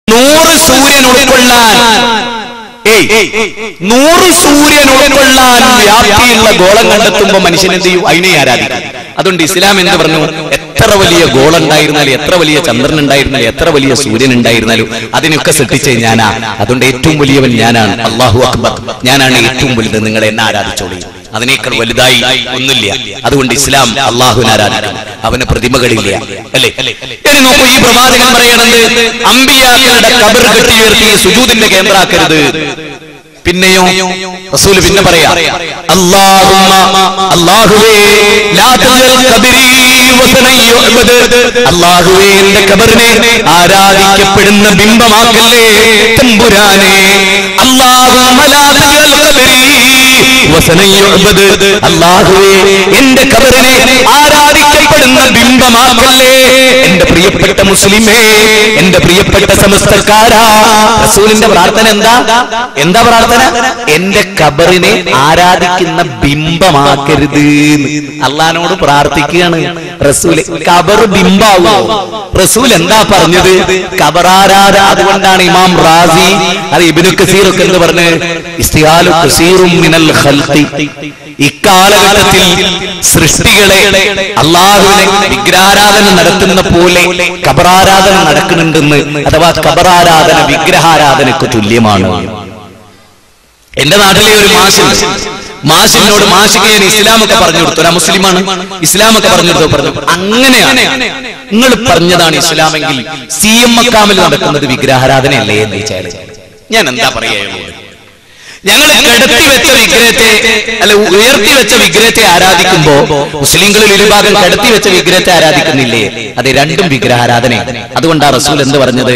നൂറ് സൂര്യൻ ഉൾക്കൊള്ളാൻ ഏയ് നൂറ് സൂര്യൻ ഉൾക്കൊള്ളാൻ വ്യാപ്തിയുള്ള ഗോളം കണ്ടെത്തുമ്പോ മനുഷ്യൻ എന്ത് ചെയ്യും അതിനെ ആരാധിക്കും അതുകൊണ്ട് ഇസ്ലാം എന്ന് പറഞ്ഞു എത്ര വലിയ ഗോളുണ്ടായിരുന്നാലും എത്ര വലിയ ചന്ദ്രൻ ഉണ്ടായിരുന്നാലും എത്ര വലിയ സൂര്യൻ ഉണ്ടായിരുന്നാലും അതിനൊക്കെ സൃഷ്ടിച്ചത് ഞാനാ അതുകൊണ്ട് ഏറ്റവും വലിയവൻ ഞാനാണ് അള്ളാഹു അക്ബർ ഞാനാണ് ഏറ്റവും വലുത് നിങ്ങൾ എന്നെ ആരാധിച്ചോളി അതിനേക്കാൾ വലുതായി ഒന്നുമില്ല അതുകൊണ്ട് ഇസ്ലാം അള്ളാഹുവിനെ ആരാധിക്കും അവന് പ്രതിമകളില്ല അല്ലേ ഇനി നോക്കൂ ഈ പ്രവാചകൻ പറയണത് അമ്പിയാക്കളുടെ കബർ കെട്ടി ഉയർത്തി സുജൂദിന്റെ കേന്ദ്രാക്കരുത് പിന്നെയോ റസൂല് പിന്നെ പറയാ അല്ലാഹുമ്മ അല്ലാഹുവേ ലാ തജൽ ഖബരി വസനൻ യുഅബദ് അല്ലാഹുവേ എന്റെ ഖബറിനെ ആരാധിക്കപ്പെടുന്ന ബിംബമാക്കല്ലേ തമ്പുരാനെ അല്ലാഹുമ്മ ലാ തജൽ ഖബരി വസനൻ യുഅബദ് അല്ലാഹുവേ എന്റെ ഖബറിനെ ആരാധിക്കപ്പെടുന്ന ബിംബമാക്കല്ലേ എന്റെ പ്രിയപ്പെട്ട മുസ്ലിമേ എന്റെ പ്രിയപ്പെട്ട സമസ്തക്കാരാ റസൂലിന്റെ പ്രാർത്ഥന എന്താ എന്താ പ്രാർത്ഥന എന്റെ ഖബറിനെ ആരാധിക്കുന്ന ബിംബമാക്കരുത് അള്ളഹാനോട് പ്രാർത്ഥിക്കുകയാണ് റസൂല് ഖബർ ബിംബാവോ റസൂൽ എന്താ പറഞ്ഞത് ഖബറാരാധ അതുകൊണ്ടാണ് ഇമാം റാസി അത് ഇബിനു കസീർ ഒക്കെ എന്ന് പറഞ്ഞ് ഇസ്തിഹാലു കസീറും മിനൽ ഖൽഖി ഇക്കാലഘട്ടത്തിൽ സൃഷ്ടികളെ അള്ളാഹുവിനെ വിഗ്രഹാരാധന നടത്തുന്ന പോലെ ഖബറാരാധന നടക്കുന്നുണ്ടെന്ന് അഥവാ ഖബറാരാധന വിഗ്രഹാരാധനക്ക് തുല്യമാണ് എന്റെ നാട്ടിലെ ഒരു മാഷുണ്ട് മാഷിനോട് മാഷിക്ക് ഞാൻ ഇസ്ലാമൊക്കെ പറഞ്ഞു കൊടുത്തു ഒരു മുസ്ലിമാണ് ഇസ്ലാമൊക്കെ പറഞ്ഞു കൊടുത്തു പറഞ്ഞു അങ്ങനെയാണ് നിങ്ങൾ പറഞ്ഞതാണ് ഇസ്ലാമെങ്കിൽ സി എം മക്കാമിൽ നടക്കുന്നത് വിഗ്രഹാരാധനയല്ലേ എന്ന് ചോദിച്ചാൽ ഞാൻ എന്താ പറയാ ഞങ്ങൾ കിടത്തി വെച്ച വിഗ്രഹത്തെ അല്ല ഉയർത്തി വെച്ച വിഗ്രഹത്തെ ആരാധിക്കുമ്പോ മുസ്ലിങ്ങളിൽ ഇരുഭാഗം കിടത്തി വെച്ച വിഗ്രഹത്തെ ആരാധിക്കുന്നില്ലേ അത് രണ്ടും വിഗ്രഹാരാധനയാണ് അതുകൊണ്ടാണ് റസൂൽ എന്ത് പറഞ്ഞത്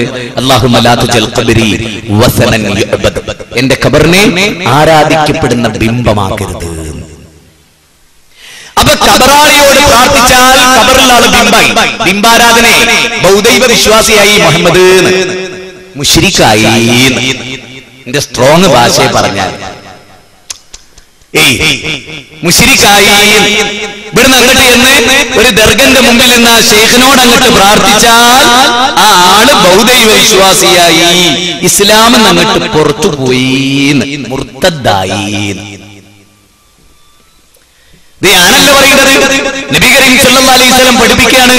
അള്ളാഹു എന്റെ ഖബറിനെ ആരാധിക്കപ്പെടുന്ന ബിംബമാക്കരുത് അപ്പൊ ഖബറാളിയോട് പ്രാർത്ഥിച്ചാൽ ഖബറിൽ ആള് ബിംബായി ബിംബാരാധനയെ ബൗദ്ധൈവ വിശ്വാസിയായി മുഹമ്മദ് മുഷിരിക്കായി എന്റെ സ്ട്രോങ് ഭാഷയെ പറഞ്ഞാൽ ഏയ് മുഷിരിക്കായി ഇവിടുന്ന് അങ്ങോട്ട് എന്ന് ഒരു ദർഗന്റെ മുമ്പിൽ നിന്ന് ആ ഷെയ്ഖിനോട് അങ്ങോട്ട് പ്രാർത്ഥിച്ചാൽ ആ ആള് ബൗദ്ധൈവ വിശ്വാസിയായി ഇസ്ലാമിൽ അങ്ങോട്ട് പുറത്തു പോയി മുർത്തദ്ദായി ഇത് ഞാനല്ല പറയുന്നത് നബി കരീം സല്ലല്ലാഹു അലൈഹി വസല്ലം പഠിപ്പിക്കുകയാണ്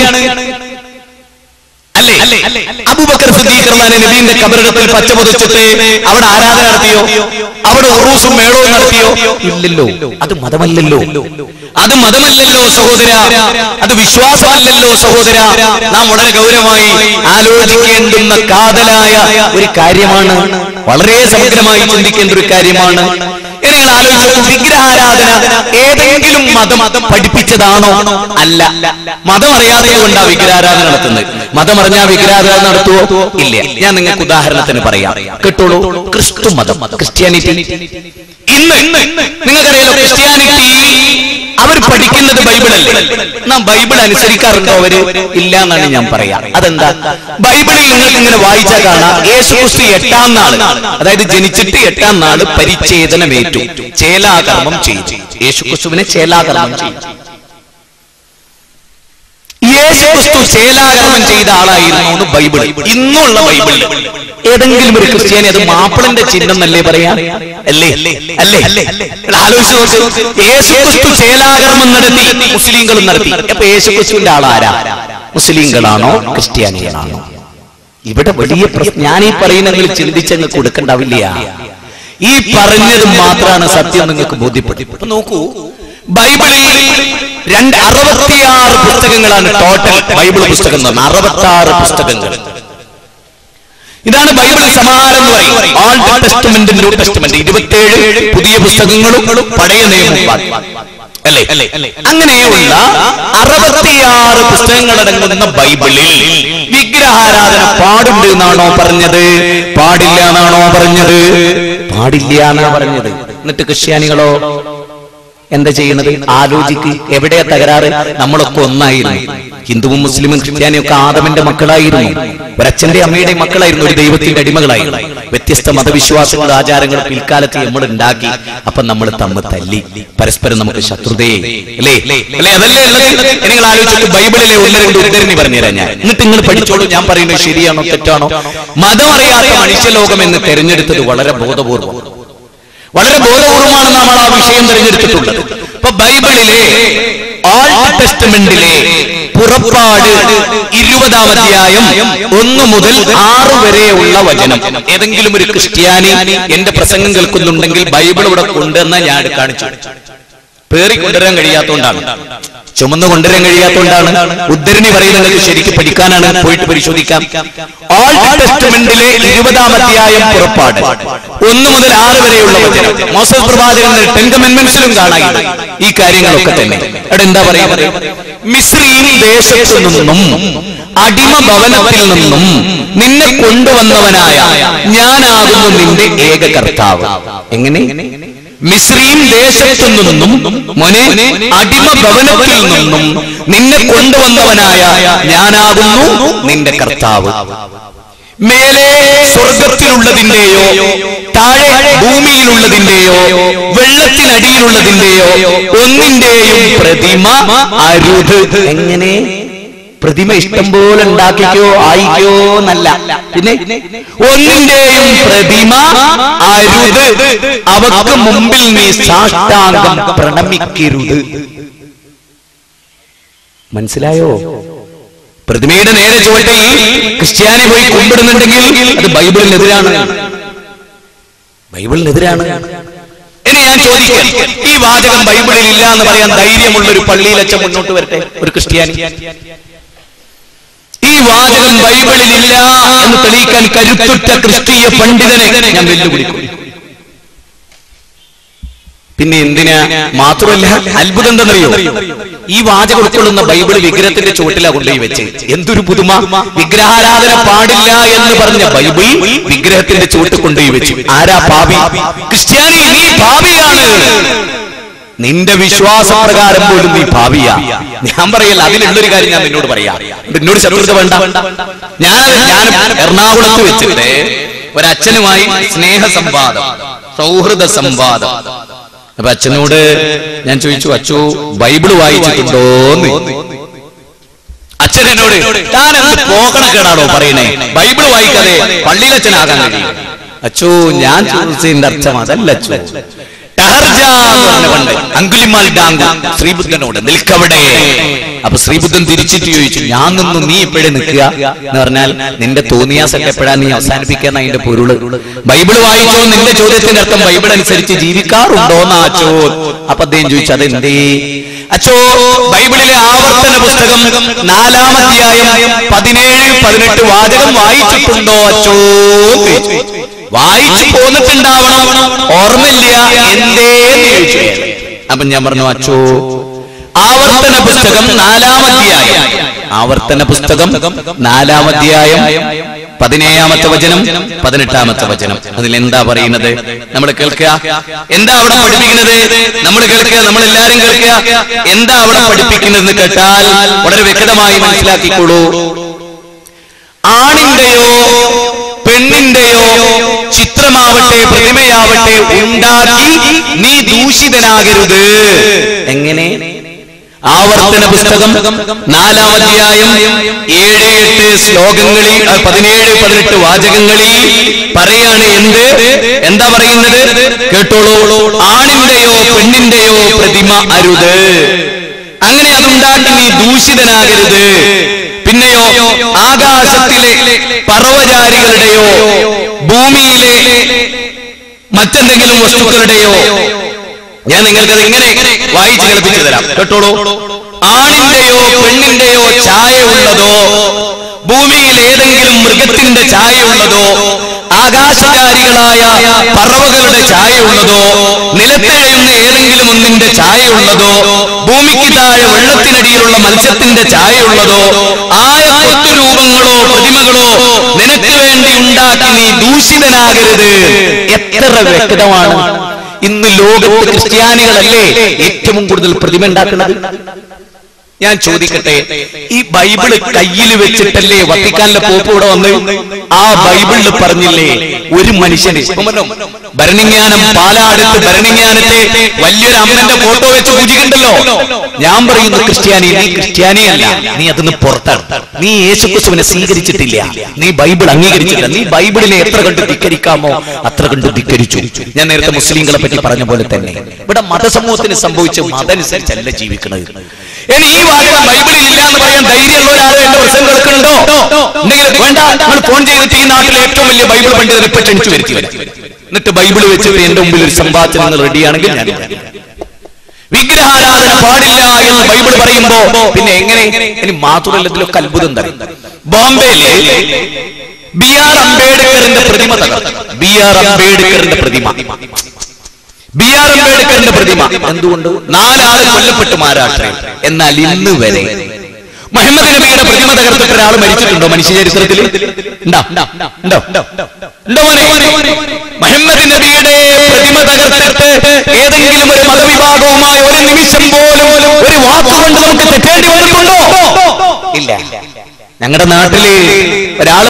അല്ലേ അബൂബക്കർ സിദ്ദീഖ് റളിയല്ലാഹു അൻഹു നബീന്റെ കബറിടത്തിൽ പച്ച പൊതിച്ചിട്ട് അവിടെ ആരാധന നടത്തിയോ അവിടെ ഉറൂസും മേളവും നടത്തിയോ ഇല്ലല്ലോ അത് മതമല്ലല്ലോ അത് മതമല്ലല്ലോ സഹോദര അത് വിശ്വാസമല്ലല്ലോ സഹോദര നാം വളരെ ഗൗരവമായി ആലോചിക്കേണ്ടുന്ന കാതലായ ഒരു കാര്യമാണ് വളരെ സമഗ്രമായി ചിന്തിക്കേണ്ട ഒരു കാര്യമാണ് ഇനി നിങ്ങൾ ആലോചിച്ചു വിഗ്രഹാരാധന ഏതെങ്കിലും മതം പഠിപ്പിച്ചതാണോ അല്ല മതം അറിയാതെ കൊണ്ടാ വിഗ്രഹാരാധന നടത്തുന്നത് മതം അറിഞ്ഞാൽ വിഗ്രഹാരാധന നടത്തുവോ ഇല്ല ഞാൻ നിങ്ങൾക്ക് ഉദാഹരണത്തിന് പറയാം കേട്ടോളൂ ക്രിസ്തു മതം ക്രിസ്ത്യാനിറ്റി ഇന്ന് നിങ്ങൾക്കറിയാലോ ക്രിസ്ത്യാനിറ്റി അവർ പഠിക്കുന്നത് ബൈബിളല്ലേ നാം ബൈബിൾ അനുസരിക്കാറുണ്ടോ അവര് ഇല്ല എന്നാണ് ഞാൻ പറയാം അതെന്താ ബൈബിളിൽ നിങ്ങൾക്ക് ഇങ്ങനെ വായിച്ചാൽ കാണാം യേശു ക്രിസ്തു എട്ടാം നാള് അതായത് ജനിച്ചിട്ട് എട്ടാം നാള് പരിച്ഛേദനമേറ്റു ചേലാകർമ്മം ചെയ്തു യേശു ക്രിസ്തുവിനെ ചേലാകർമ്മം ചെയ്തു യേശു ക്രിസ്തു ചേലാകർമ്മം ചെയ്ത ആളായിരുന്നു എന്ന് ബൈബിൾ ഇന്നുള്ള ബൈബിൾ ഏതെങ്കിലും ഒരു ക്രിസ്ത്യാനി അത് മാപ്പിളന്റെ ചിഹ്നം എന്നല്ലേ പറയാ അല്ലേ അല്ലേ നിങ്ങൾ ആലോചിച്ച് നോക്ക് യേശു ക്രിസ്തു ചേലാകർമ്മം നടത്തി മുസ്ലിങ്ങളും നടത്തി അപ്പൊ യേശു ക്രിസ്തുവിന്റെ ആളാരാ മുസ്ലിങ്ങളാണോ ക്രിസ്ത്യാനികളാണോ ഇവിടെ വലിയ പ്രശ്നം ഞാൻ ഈ പറയുന്നെങ്കിൽ ചിന്തിച്ചങ്ങ് കൊടുക്കണ്ടാവില്ല ഈ പറഞ്ഞത് മാത്രമാണ് സത്യം നിങ്ങൾക്ക് ബോധ്യപ്പെട്ടു ഇപ്പൊ നോക്കൂ ബൈബിളിൽ രണ്ട് അറുപത്തിയാറ് പുസ്തകങ്ങളാണ് ടോട്ടൽ ബൈബിൾ പുസ്തകം എന്ന് പറഞ്ഞാൽ അറുപത്തി ആറ് പുസ്തകങ്ങൾ ഇതാണ് ബൈബിൾ സമാഹാരം എന്ന് പറയും ഓൾഡ് ടെസ്റ്റ്മെന്റ് ന്യൂ ടെസ്റ്റ്മെന്റ് ഇരുപത്തിയേഴ് പുതിയ പുസ്തകങ്ങളും പഴയ നിയമവും അല്ലേ അങ്ങനെയുള്ള അറുപത്തിയാറ് പുസ്തകങ്ങളടങ്ങുന്ന ബൈബിളിൽ വിഗ്രഹാരാധന പാടുണ്ട് എന്നാണോ പറഞ്ഞത് പാടില്ല എന്നാണോ പറഞ്ഞത് പാടില്ല എന്നാ പറഞ്ഞത് എന്നിട്ട് ക്രിസ്ത്യാനികളോ എന്താ ചെയ്യുന്നത് ആലോചിക്ക് എവിടെയാ തകരാറ് നമ്മളൊക്കെ ഒന്നായിരുന്നു ഹിന്ദുവും മുസ്ലിമും ക്രിസ്ത്യാനിയും ഒക്കെ ആദമിന്റെ മക്കളായിരുന്നു ഒരച്ഛന്റെ അമ്മയുടെ മക്കളായിരുന്നു ഒരു ദൈവത്തിന്റെ അടിമകളായിരുന്നു വ്യത്യസ്ത മതവിശ്വാസങ്ങൾ ആചാരങ്ങൾ പിൽക്കാലത്ത് നമ്മൾ ഉണ്ടാക്കി അപ്പൊ നമ്മൾ തമ്മിൽ തല്ലി പരസ്പരം നമുക്ക് ശത്രുതയെ അല്ലേ അല്ലേ അതല്ലേ ഉള്ളത്? ഇനി നിങ്ങൾ ആലോചിച്ചിട്ട് ബൈബിളിലെ ഒന്ന് രണ്ട് ഉദ്ധരണി പറഞ്ഞുതരാം ഞാൻ എന്നിട്ട് നിങ്ങൾ പഠിച്ചോളൂ ഞാൻ പറയുന്നത് ശരിയാണോ തെറ്റാണോ മതം അറിയാത്ത മനുഷ്യലോകം എന്ന് തെരഞ്ഞെടുത്തത് വളരെ ബോധപൂർവം വളരെ ബോധപൂർവമാണ് നമ്മൾ ആ വിഷയം തിരഞ്ഞെടുത്തിട്ടുള്ളത് ഇപ്പൊ ബൈബിളിലെ ഓൾഡ് ടെസ്റ്റമെന്റിലെ പുറപ്പാട് ഇരുപതാം അധ്യായം ഒന്ന് മുതൽ ആറ് വരെയുള്ള വചനം ഏതെങ്കിലും ഒരു ക്രിസ്ത്യാനി എന്റെ പ്രസംഗം കേൾക്കുന്നുണ്ടെങ്കിൽ ബൈബിൾ ഇവിടെ കൊണ്ടുവന്ന ഞാൻ കാണിച്ചു പേറി കൊണ്ടുവരാൻ കഴിയാത്തതുകൊണ്ടാണ് ചുമന്ന് കൊണ്ടുവരാൻ കഴിയാത്തതുകൊണ്ടാണ് ഉദ്ധരണി പറയുന്നത് ശരിക്കും പഠിക്കാനാണ് പോയിട്ട് പരിശോധിക്കാം ഓൾഡ് ടെസ്റ്റമെന്റിലെ ഇരുപതാം അധ്യായം പുറപ്പാട് ഒന്ന് മുതൽ ആറ് വരെയുള്ള വചനം മോസസ് പ്രവാചകന്റെ ടെൻ കമന്റ്മെന്റ്സിലും കാണാം ഈ കാര്യങ്ങളൊക്കെ തന്നെ അവിടെ എന്താ പറയുന്നത് മിശ്രീം ദേശത്തു നിന്നും അടിമ ഭവനത്തിൽ നിന്നും നിന്നെ കൊണ്ടുവന്നവനായ ഞാനാകുന്നു നിന്റെ ഏക കർത്താവ് എങ്ങനെ മിശ്രീം ദേശത്തു നിന്നും മോനെ അടിമ ഭവനത്തിൽ നിന്നും നിന്നെ കൊണ്ടുവന്നവനായ ഞാനാകുന്നു നിന്റെ കർത്താവ് മേലെ സ്വർഗത്തിലുള്ളതിന്റെയോ താഴെ ഭൂമിയിലുള്ളതിന്റെയോ വെള്ളത്തിനടിയിലുള്ളതിന്റെയോ ഒന്നിന്റെയും പ്രതിമ അരുത് എങ്ങനെ പ്രതിമ ഇഷ്ടം പോലെ ഉണ്ടാക്കിക്കോ ആയിക്കോ എന്നല്ല പിന്നെ ഒന്നിന്റെയും പ്രതിമ അരുത് അവക്ക് മുമ്പിൽ നീ സാഷ്ടാംഗം പ്രണമിക്കരുത് മനസ്സിലായോ പ്രതിമയുടെ നേരെ ചുവട്ടിൽ ക്രിസ്ത്യാനി പോയി കുമ്പിടുന്നുണ്ടെങ്കിൽ അത് ബൈബിളിനെതിരാണ് ബൈബിളിനെതിരാണ് ഇനി ഞാൻ ചോദിക്കാം ഈ വാചകം ബൈബിളിൽ ഇല്ല എന്ന് പറയാൻ ധൈര്യമുള്ള ഒരു പള്ളിയിലച്ഛൻ മുന്നോട്ട് വരട്ടെ ഒരു ക്രിസ്ത്യാനി ഈ വാചകം ബൈബിളിൽ ഇല്ല എന്ന് തെളിയിക്കാൻ കരുത്തുറ്റ ക്രിസ്തീയ പണ്ഡിതനെ ഞാൻ വെല്ലുവിളിക്കും പിന്നെ എന്തിനാ മാത്രമല്ല അത്ഭുതം എന്തെന്നറിയോ ഈ വാചകം ഉൾക്കൊള്ളുന്ന ബൈബിൾ വിഗ്രഹത്തിന്റെ ചുവട്ടിലാ കൊണ്ടുപോയി വെച്ച് എന്തൊരു പുതുമ വിഗ്രഹാരാധന പാടില്ല എന്ന് പറഞ്ഞ ബൈബിൾ വിഗ്രഹത്തിന്റെ ചുവട്ട് കൊണ്ടുപോയി വെച്ചു ആരാ പാപി ക്രിസ്ത്യാനി നീ പാപിയാണ് നിന്റെ വിശ്വാസപ്രകാരം പോലും നീ ഭാവിയാ ഞാൻ പറയല്ല അതിലുള്ളൊരു കാര്യം ഞാൻ നിന്നോട് പറയാം എന്നോട് ശത്രുത വേണ്ട ഞാൻ ഞാൻ എറണാകുളത്ത് വെച്ചിട്ട് ഒരച്ഛനുമായി സ്നേഹ സംവാദം സൗഹൃദ സംവാദം അപ്പൊ അച്ഛനോട് ഞാൻ ചോദിച്ചു അച്ചു ബൈബിള് വായിച്ചിട്ടുണ്ടോന്ന് അച്ഛൻ എന്നോട് താൻ എന്ത് പോകണക്കേടാണോ പറയണേ ബൈബിള് വായിക്കാതെ പള്ളിയിലച്ഛനാകാൻ കഴിയും അച്ചോ ഞാൻ ചോദിച്ചതിന്റെ അർത്ഥം അതല്ല അച്ചു ടഹർജ എന്ന് പറഞ്ഞ പണ്ട് അങ്കുലിമാൽ ഡാങ്കു ശ്രീബുദ്ധനോട് നിൽക്കവിടെ അപ്പൊ ശ്രീബുദ്ധൻ തിരിച്ചിട്ട് ചോദിച്ചു ഞാൻ നിന്നു നീ എപ്പോഴേ നിൽക്കുക എന്ന് പറഞ്ഞാൽ നിന്റെ തോന്നിയാസൊക്കെ എപ്പോഴാ നീ അവസാനിപ്പിക്കാൻ അതിന്റെ പൊരുള് ബൈബിൾ വായിച്ചോ നിന്റെ ചോദ്യത്തിന്റെ അർത്ഥം ബൈബിൾ അനുസരിച്ച് ജീവിക്കാറുണ്ടോ എന്ന് അച്ചോ അപ്പൊ അദ്ദേഹം ചോദിച്ചു അതെന്തേ അച്ചോ ബൈബിളിലെ ആവർത്തന പുസ്തകം നാലാം അധ്യായം പതിനേഴ് പതിനെട്ട് വാചകം വായിച്ചിട്ടുണ്ടോ അച്ചോ എന്ന് ചോദിച്ചു. വായിച്ചു പോന്നിട്ടുണ്ടാവണം ഓർമ്മയില്ല എന്തേ എന്ന് ചോദിച്ചു അയാൾ. അപ്പൊ ഞാൻ പറഞ്ഞു അച്ചോ ആവർത്തന പുസ്തകം നാലാം അധ്യായം ആവർത്തന പുസ്തകം നാലാം അധ്യായം പതിനേഴാമത്തെ വചനം പതിനെട്ടാമത്തെ വചനം അതിൽ എന്താ പറയുന്നത് നമ്മൾ കേൾക്കുക എന്താ അവിടെ പഠിപ്പിക്കുന്നത് നമ്മൾ കേൾക്കുക നമ്മൾ എല്ലാരും കേൾക്കുക എന്താ അവിടെ പഠിപ്പിക്കുന്നത് കേട്ടാൽ വളരെ വ്യക്തമായി മനസ്സിലാക്കിക്കോളൂ ആണിന്റെയോ പെണ്ണിന്റെയോ ചിത്രമാവട്ടെ പ്രതിമയാവട്ടെ ഉണ്ടാക്കി നീ ദൂഷിതനാകരുത് എങ്ങനെ ആവർത്തന പുസ്തകം നാലാം അധ്യായം ഏഴ് എട്ട് ശ്ലോകങ്ങളിൽ ആ, പതിനേഴ് പതിനെട്ട് വാചകങ്ങളിൽ പറയാണ് എന്ത് എന്താ പറയുന്നത് കേട്ടോളൂ ആണിന്റെയോ പെണ്ണിന്റെയോ പ്രതിമ അരുത് അങ്ങനെ അതുണ്ടാക്കി നീ ദൂഷിതനാകരുത് പിന്നെയോ ആകാശത്തിലെ പർവ്വചാരികളുടെയോ ഭൂമിയിലെ മറ്റെന്തെങ്കിലും വസ്തുക്കളുടെയോ ഞാൻ നിങ്ങൾക്കത് ഇങ്ങനെ വായിച്ച് കേൾപ്പിച്ചു തരാം കേട്ടോളൂ ആണിന്റെയോ പെണ്ണിന്റെയോ ഛായ ഉള്ളതോ ഭൂമിയിൽ ഏതെങ്കിലും മൃഗത്തിന്റെ ഛായ ഉള്ളതോ ആകാശചാരികളായ പറവകളുടെ ഛായ ഉള്ളതോ നിലത്തെഴുന്ന ഏതെങ്കിലും ഒന്നിന്റെ ഛായ ഉള്ളതോ ഭൂമിക്ക് താഴെ വെള്ളത്തിനടിയിലുള്ള മത്സ്യത്തിന്റെ ഛായ ഉള്ളതോ ആയ കൊത്തുരൂപങ്ങളോ പ്രതിമകളോ നിനക്ക് വേണ്ടി ഉണ്ടാക്കി നീ ദൂഷിതനാകരുത് എത്ര വ്യക്തമാണ് ഇന്ന് ലോകത്ത് ക്രിസ്ത്യാനികളല്ലേ ഏറ്റവും കൂടുതൽ പ്രതിമ ഉണ്ടാക്കുന്നത് ഞാൻ ചോദിക്കട്ടെ ഈ ബൈബിള് കയ്യിൽ വെച്ചിട്ടല്ലേ വത്തിക്കാനിലെ പോപ്പ് ഇവിടെ വന്ന് ആ ബൈബിളിൽ പറഞ്ഞില്ലേ ഒരു മനുഷ്യന് ഇപ്പം പറഞ്ഞു, ഭരണിജ്ഞാനം പാലാടുത്ത് ഭരണിജ്ഞാനത്തെ വലിയൊരു അമ്മന്റെ ഫോട്ടോ വെച്ച് പൂജിക്കണ്ടല്ലോ ഞാൻ പറയുന്നു ക്രിസ്ത്യാനി നീ ക്രിസ്ത്യാനിയല്ല നീ അതിന് പുറത്താണ് നീ യേശുക്രിസ്തുവിനെ സ്വീകരിച്ചിട്ടില്ല നീ ബൈബിൾ അംഗീകരിച്ചില്ല നീ ബൈബിളിനെ എത്ര കണ്ട് ധിക്കരിക്കാമോ അത്ര കണ്ട് ധിക്കരിച്ചു ഞാൻ നേരത്തെ മുസ്ലിങ്ങളെ പറ്റി പറഞ്ഞ പോലെ തന്നെ ഇവിടെ മതസമൂഹത്തിന് സംഭവിച്ച മതനുസരിച്ചല്ല ജീവിക്കുന്നത് ഇനി ഈ വാചകം ബൈബിളിൽ ഇല്ല എന്ന് പറയാൻ ധൈര്യമുള്ള ഒരാൾ എന്റെ പ്രസംഗം കേൾക്കുന്നുണ്ടോ ഉണ്ടെങ്കിൽ വേണ്ട നിങ്ങൾ ഫോൺ ചെയ്തിട്ട് ഈ നാട്ടിലെ ഏറ്റവും വലിയ ബൈബിൾ പണ്ഡിതർ ഇപ്പൊ ക്ഷണിച്ചു വരുത്തി വരാം എന്നിട്ട് ബൈബിൾ വെച്ചിട്ട് എന്റെ മുമ്പിൽ ഒരു സംവാദത്തിന് റെഡിയാണെങ്കിൽ ഞാൻ വരാം. വിഗ്രഹാരാധന പാടില്ല എന്ന് ബൈബിൾ പറയുമ്പോ പിന്നെ എങ്ങനെ ഇനി മാത്രമല്ലതിലൊക്കെ അത്ഭുതം തരും ബോംബെയിലെ ബി ആർ അംബേദ്കറിന്റെ പ്രതിമ തകർത്തു ബി ആർ അംബേദ്കറിന്റെ പ്രതിമ ബി ആർ അംബേദ്കറിന്റെ പ്രതിമ എന്തുകൊണ്ട് നാലാള് കൊല്ലപ്പെട്ടു മഹാരാഷ്ട്രയിൽ എന്നാൽ ഇന്ന് വരെ മുഹമ്മദ് നബിയുടെ പ്രതിമ തകർത്തിട്ട് ഒരാൾ മരിച്ചിട്ടുണ്ടോ മനുഷ്യ ചരിത്രത്തിൽ ഉണ്ടോ ഉണ്ടോ ഉണ്ടോ മോനെ മുഹമ്മദ് നബിയുടെ പ്രതിമ തകർത്തിട്ട് ഏതെങ്കിലും ഒരു മതവിഭാഗവുമായി ഒരു നിമിഷം പോലും ഒരു വാക്കുകൊണ്ട് നമുക്ക് തെറ്റേണ്ടി വന്നിട്ടുണ്ടോ ഇല്ല ഞങ്ങളുടെ നാട്ടില് ഒരാൾ